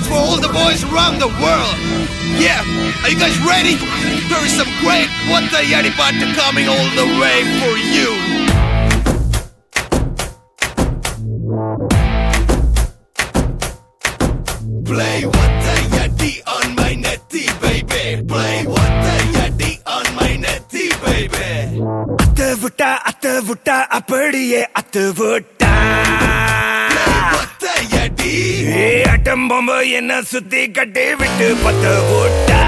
for all the boys around the world. Yeah, are you guys ready? There is some great What the Yeti Party coming all the way for you. Play What the Yeti on my netty, baby. Play What the Yeti on my netty, baby. அத்து விட்டா அத்து விட்டா அப்படியே அத்து விட்டா What the Yeti? ஏ அட்டம் பொம்பு என்ன சுத்தி கட்டி விட்டு பத்து விட்டா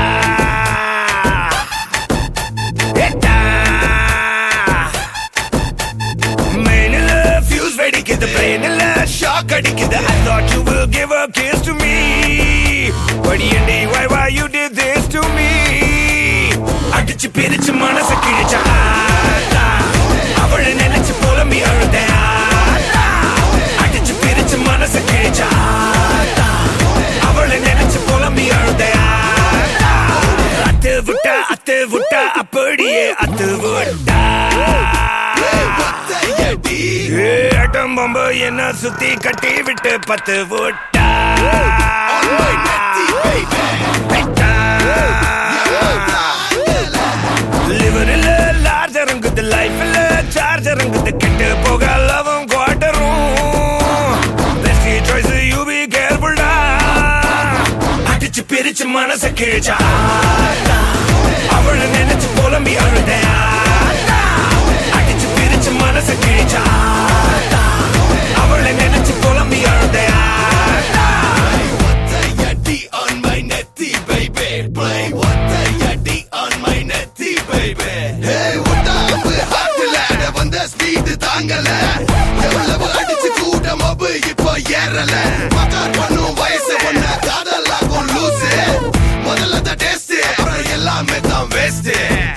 ஏட்டா. மெயினில் fuse வெடிக்குது பிரெயினில் ஷாக் அடிக்குது I thought you will give a kiss to me But ஏண்டி why why you did this to me அடிச்சு பிரிச்சு மனசு கிழிச்ச ஆத்தா. அவளை நினைச்சு புலம்பி அழுதேன் ஆத்தா. அடிச்சு பிரிச்சு மனசு கிழிச்ச ஆத்தா. அவளை நினைச்சு புலம்பி அழுதேன் ஆத்தா. அத்து விட்டா அத்து விட்டா அப்படியே அத்து விட்டா What the Yeti? ஏ, அட்டம் பொம்பு என்ன சுத்தி கட்டி விட்டு பத்து விட்டா On my netty, baby. விட்டா. லிவரில் லார்ஜ் இறங்குது லைஃப்ல சார்ஜ் இறங்குது கெட்டு போக லவம் குவாட்டரும் பெஸ்ட் சாய்ஸ் யூ பி கேர்ஃபுல்டா அடிச்சு பிரிச்சு மனச கிழிச்சா அவளை நினைச்சு புலம்பி அழுதேன் ஆத்தா. அடிச்சு பிரிச்சு மனச கிழிச்சா அவளை நினைச்சு புலம்பி அழுதேன் ஆத்தா. What the Yeti on my netty, baby. Play What the Yeti on my netty, baby. Hey, உடாம்பு ஹாட்டுல வந்த ஸ்பீடு தாங்கல எவ்வளவு அடிச்சு கூட மொபு இப்போ ஏறல மக்கார் பண்ணும் வயசு ஒண்ணு காதலாகும் லூசு முதல்ல தான் டேஸ்ட் அப்புறம் எல்லாமே தான் வேஸ்ட்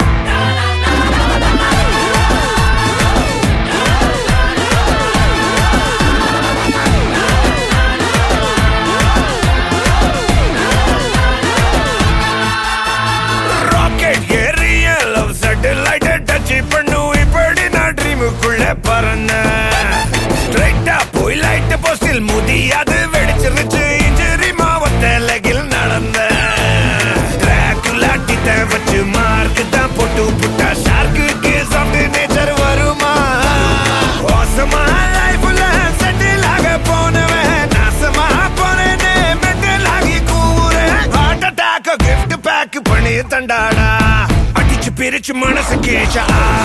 ராக்கெட் ஏறிய லவ் சேட்டலைட் டச் பண்ணும் இப்படி நான் ட்ரீமுக்குள்ள பறந்த ஸ்ட்ரைட்டா போய் லைட் போஸ்டில் முதியாது வெடிச்சிருச்சு இன்ஜுரி மாவட்ட லெகில் நடந்த டிராகுலா டித்த வச்சு மார்க் தான் போட்டு புட்டா ஷார்க்கு சாஃப்ட் நேச்சர் வருமா மோசமா லைஃப்ல செட்டில் ஆக போனவன் நாசமா போனேனே மெட்டல் ஆகி கூறேன் ஹார்ட் அட்டாக் கிஃப்ட் பேக் பண்ணி தண்டாடா அடிச்சு பிரிச்சு மனசு கேச்சா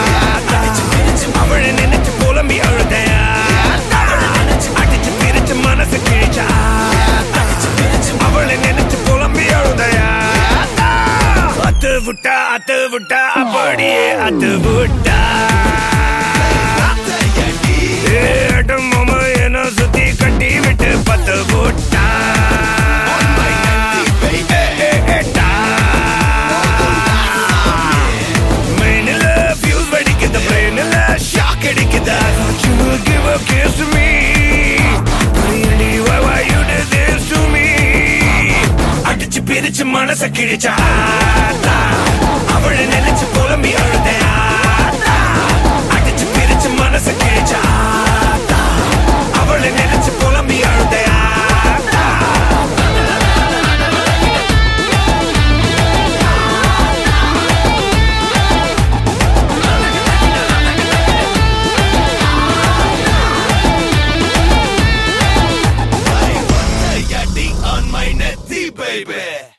அவளை நினைச்சு புலம்பி அழுதேன் அடிச்சு பிரிச்சு மனசு கிழிச்சா அவளை நினைச்சு புலம்பி அழுதேன் அத்து விட்டா அத்து விட்டா அப்படியே அத்து விட்டா ஏட்டும் மாமா என்ன சுத்தி கட்டி விட்டு பத்து விட்டா ஏட்டா. மெயினில் fuse வெடிக்குது, brainல shock அடிக்குது. I thought you would give a kiss to me. Really, why, why you did this to me? அடிச்சு பிரிச்சு மனச கிழிச்சா ஆத்தா. அவளை நினைச்சு புலம்பி அழுதேன் ஆத்தா. அடிச்சு பிரிச்சு மனச கிழிச்சா ஆத்தா. அவளை நினைச்சு புலம்பி அழுதேன் ஆத்தா. Play What the Yeti on my netty, baby.